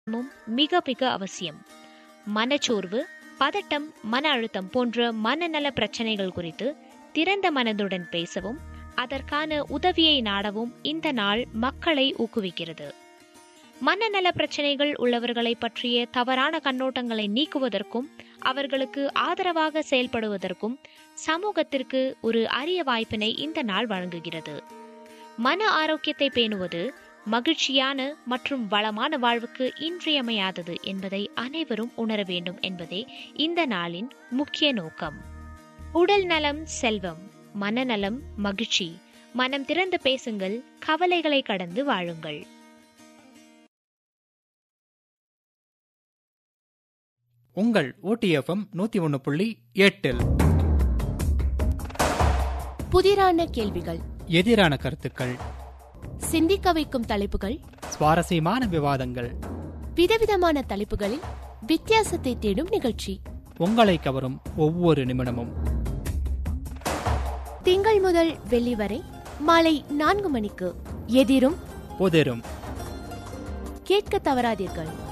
மும் மிக மிக அவசியம் மனச்சோர்வு பதட்டம் மன அழுத்தம் போன்ற மனநல பிரச்சனைகள் குறித்து திறந்த மனதுடன் பேசவும் அதற்கான உதவியை நாடவும் இந்த நாள் மக்களை ஊக்குவிக்கிறது மனநல பிரச்சனைகள் உள்ளவர்களை பற்றிய தவறான கண்ணோட்டங்களை நீக்குவதற்கும் அவர்களுக்கு ஆதரவாக செயல்படுவதற்கும் சமூகத்திற்கு ஒரு அரிய வாய்ப்பினை இந்த நாள் வழங்குகிறது மன ஆரோக்கியத்தை பேணுவது மகிழ்ச்சியான மற்றும் வளமான வாழ்வுக்கு இன்றியமையாதது என்பதை அனைவரும் உணர வேண்டும் என்பதே இந்த நாளின் முக்கிய நோக்கம் உடல் நலம் செல்வம் மனநலம் மகிழ்ச்சி மனம் திறந்து பேசுங்கள் கவலைகளை கடந்து வாழுங்கள் உங்கள் ஓடிஎஃப்எம் நூத்தி ஒன்னு புள்ளி எட்டில் புதிரான கேள்விகள் எதிரான கருத்துக்கள் சிந்திக்க வைக்கும் தலைப்புகள் சுவாரஸ்யமான விவாதங்கள் விதவிதமான தலைப்புகளில் வித்தியாசத்தை தேடும் நிகழ்ச்சி உங்களை கவரும் ஒவ்வொரு நிமிடமும் திங்கள் முதல் வெள்ளி வரை மாலை நான்கு மணிக்கு எதிரும் புதிரும் கேட்க தவறாதீர்கள்